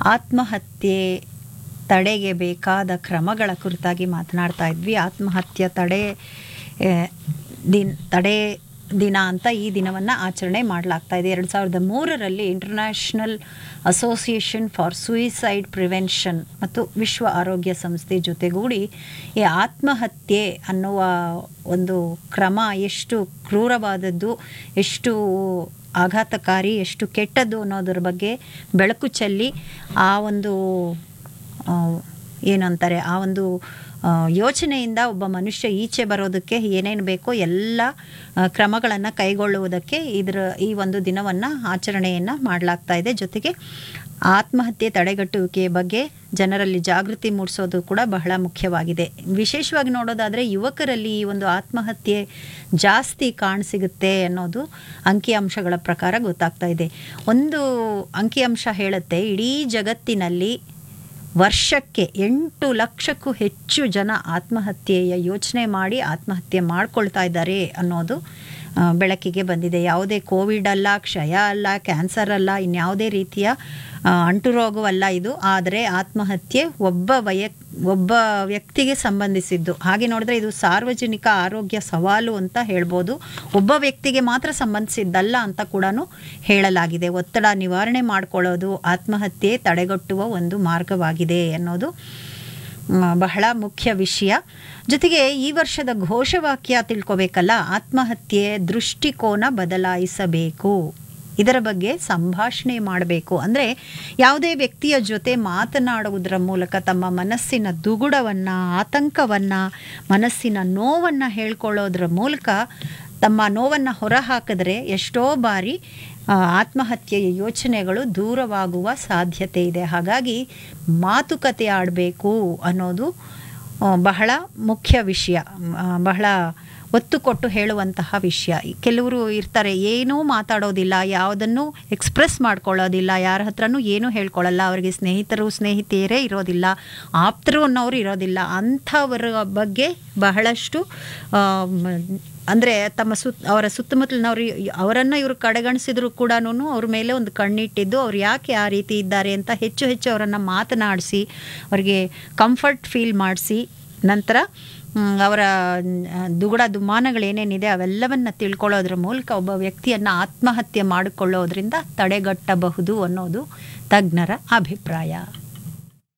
ಆತ್ಮಹತ್ಯೆ ತಡೆಗೆ ಬೇಕಾದ ಕ್ರಮಗಳ ಕುರಿತಾಗಿ ಮಾತನಾಡ್ತಾ ಇದ್ವಿ ಆತ್ಮಹತ್ಯೆ ತಡೆ ಆ, ದಿನ ತಡೆ ದಿನ ಅಂತ ಈ ದಿನವನ್ನು ಆಚರಣೆ ಮಾಡಲಾಗ್ತಾ ಇದೆ ಎರಡು ಸಾವಿರದ ಮೂರರಲ್ಲಿ international association for suicide prevention ಮತ್ತು ವಿಶ್ವ ಆರೋಗ್ಯ ಸಂಸ್ಥೆ ಜೊತೆಗೂಡಿ ಈ ಆತ್ಮಹತ್ಯೆ ಅನ್ನುವ ಒಂದು ಕ್ರಮ ಎಷ್ಟು ಕ್ರೂರವಾದದ್ದು ಎಷ್ಟು ಆಘಾತಕಾರಿ ಎಷ್ಟು ಕೆಟ್ಟದ್ದು ಅನ್ನೋದ್ರ ಬಗ್ಗೆ ಬೆಳಕು ಚೆಲ್ಲಿ ಆ ಒಂದು ಆ, ಏನಂತಾರೆ ಆ ಒಂದು ಆ, ಯೋಚನೆಯಿಂದ ಒಬ್ಬ ಮನುಷ್ಯ ಈಚೆ ಬರೋದಕ್ಕೆ ಏನೇನು ಬೇಕೋ ಎಲ್ಲ ಕ್ರಮಗಳನ್ನು ಕೈಗೊಳ್ಳುವುದಕ್ಕೆ ಇದರ ಈ ಒಂದು ದಿನವನ್ನು ಆಚರಣೆಯನ್ನು ಮಾಡಲಾಗ್ತಾ ಇದೆ ಜೊತೆಗೆ ಆತ್ಮಹತ್ಯೆ ತಡೆಗಟ್ಟುವಿಕೆಯ ಬಗ್ಗೆ ಜನರಲ್ಲಿ ಜಾಗೃತಿ ಮೂಡಿಸೋದು ಕೂಡ ಬಹಳ ಮುಖ್ಯವಾಗಿದೆ ವಿಶೇಷವಾಗಿ ನೋಡೋದಾದರೆ ಯುವಕರಲ್ಲಿ ಈ ಒಂದು ಆತ್ಮಹತ್ಯೆ ಜಾಸ್ತಿ ಕಾಣಸಿಗುತ್ತೆ ಅನ್ನೋದು ಅಂಕಿಅಂಶಗಳ ಪ್ರಕಾರ ಗೊತ್ತಾಗ್ತಾ ಇದೆ ಒಂದು ಅಂಕಿಅಂಶ ಹೇಳುತ್ತೆ ಇಡೀ ಜಗತ್ತಿನಲ್ಲಿ ವರ್ಷಕ್ಕೆ ಎಂಟು ಲಕ್ಷಕ್ಕೂ ಹೆಚ್ಚು ಜನ ಆತ್ಮಹತ್ಯೆಯ ಯೋಚನೆ ಮಾಡಿ ಆತ್ಮಹತ್ಯೆ ಮಾಡ್ಕೊಳ್ತಾ ಇದ್ದಾರೆ ಅನ್ನೋದು ಆ, ಬೆಳಕಿಗೆ ಬಂದಿದೆ ಯಾವುದೇ ಕೋವಿಡ್ ಅಲ್ಲ ಕ್ಷಯ ಅಲ್ಲ ಕ್ಯಾನ್ಸರ್ ಅಲ್ಲ ಇನ್ಯಾವುದೇ ರೀತಿಯ ಆ, ಅಂಟು ರೋಗವಲ್ಲ ಇದು ಆದರೆ ಆತ್ಮಹತ್ಯೆ ಒಬ್ಬ ವೈಯಕ್ ಒಬ್ಬ ವ್ಯಕ್ತಿಗೆ ಸಂಬಂಧಿಸಿದ್ದು ಹಾಗೆ ನೋಡಿದ್ರೆ ಇದು ಸಾರ್ವಜನಿಕ ಆರೋಗ್ಯ ಸವಾಲು ಅಂತ ಹೇಳ್ಬೋದು ಒಬ್ಬ ವ್ಯಕ್ತಿಗೆ ಮಾತ್ರ ಸಂಬಂಧಿಸಿದ್ದಲ್ಲ ಅಂತ ಕೂಡ ಹೇಳಲಾಗಿದೆ ಒತ್ತಡ ನಿವಾರಣೆ ಮಾಡ್ಕೊಳ್ಳೋದು ಆತ್ಮಹತ್ಯೆ ತಡೆಗಟ್ಟುವ ಒಂದು ಮಾರ್ಗವಾಗಿದೆ ಅನ್ನೋದು ಮ್, ಬಹಳ ಮುಖ್ಯ ವಿಷಯ ಜೊತೆಗೆ ಈ ವರ್ಷದ ಘೋಷವಾಕ್ಯ ತಿಳ್ಕೊಬೇಕಲ್ಲ ಆತ್ಮಹತ್ಯೆ ದೃಷ್ಟಿಕೋನ ಬದಲಾಯಿಸಬೇಕು ಇದರ ಬಗ್ಗೆ ಸಂಭಾಷಣೆ ಮಾಡಬೇಕು ಅಂದರೆ ಯಾವುದೇ ವ್ಯಕ್ತಿಯ ಜೊತೆ ಮಾತನಾಡುವುದರ ಮೂಲಕ ತಮ್ಮ ಮನಸ್ಸಿನ ದುಗುಡವನ್ನು ಆತಂಕವನ್ನು ಮನಸ್ಸಿನ ನೋವನ್ನು ಹೇಳ್ಕೊಳ್ಳೋದ್ರ ಮೂಲಕ ತಮ್ಮ ನೋವನ್ನು ಹೊರಹಾಕಿದ್ರೆ ಎಷ್ಟೋ ಬಾರಿ ಆ, ಆತ್ಮಹತ್ಯೆಯ ಯೋಚನೆಗಳು ದೂರವಾಗುವ ಸಾಧ್ಯತೆ ಇದೆ ಹಾಗಾಗಿ ಮಾತುಕತೆ ಆಡಬೇಕು ಅನ್ನೋದು ಆ, ಬಹಳ ಮುಖ್ಯ ವಿಷಯ ಆ, ಬಹಳ ಒತ್ತು ಕೊಟ್ಟು ಹೇಳುವಂತಹ ವಿಷಯ ಕೆಲವರು ಇರ್ತಾರೆ ಏನೂ ಮಾತಾಡೋದಿಲ್ಲ ಯಾವುದನ್ನು ಎಕ್ಸ್ಪ್ರೆಸ್ ಮಾಡ್ಕೊಳ್ಳೋದಿಲ್ಲ ಯಾರ ಹತ್ರನೂ ಏನೂ ಹೇಳ್ಕೊಳ್ಳಲ್ಲ ಅವರಿಗೆ ಸ್ನೇಹಿತರು ಸ್ನೇಹಿತೆಯರೇ ಇರೋದಿಲ್ಲ ಆಪ್ತರು ಅನ್ನೋರು ಇರೋದಿಲ್ಲ ಅಂಥವರ ಬಗ್ಗೆ ಬಹಳಷ್ಟು ಅಂದರೆ ತಮ್ಮ ಸುತ್ತ ಅವರ ಸುತ್ತಮುತ್ತಲಿನವ್ರು ಅವರನ್ನು ಇವರು ಕಡೆಗಣಿಸಿದ್ರು ಕೂಡ ಅವ್ರ ಮೇಲೆ ಒಂದು ಕಣ್ಣಿಟ್ಟಿದ್ದು ಅವ್ರು ಯಾಕೆ ಆ ರೀತಿ ಇದ್ದಾರೆ ಅಂತ ಹೆಚ್ಚು ಹೆಚ್ಚು ಅವರನ್ನು ಮಾತನಾಡಿಸಿ ಅವರಿಗೆ ಕಂಫರ್ಟ್ ಫೀಲ್ ಮಾಡಿಸಿ ನಂತರ ಮ್, ಅವರ ಆ, ದುಗುಡ ದುಮಾನಗಳೇನೇನಿದೆ ಅವೆಲ್ಲವನ್ನು ತಿಳ್ಕೊಳ್ಳೋದ್ರ ಮೂಲಕ ಒಬ್ಬ ವ್ಯಕ್ತಿಯನ್ನು ಆತ್ಮಹತ್ಯೆ ಮಾಡಿಕೊಳ್ಳೋದ್ರಿಂದ ತಡೆಗಟ್ಟಬಹುದು ಅನ್ನೋದು ತಜ್ಞರ ಅಭಿಪ್ರಾಯ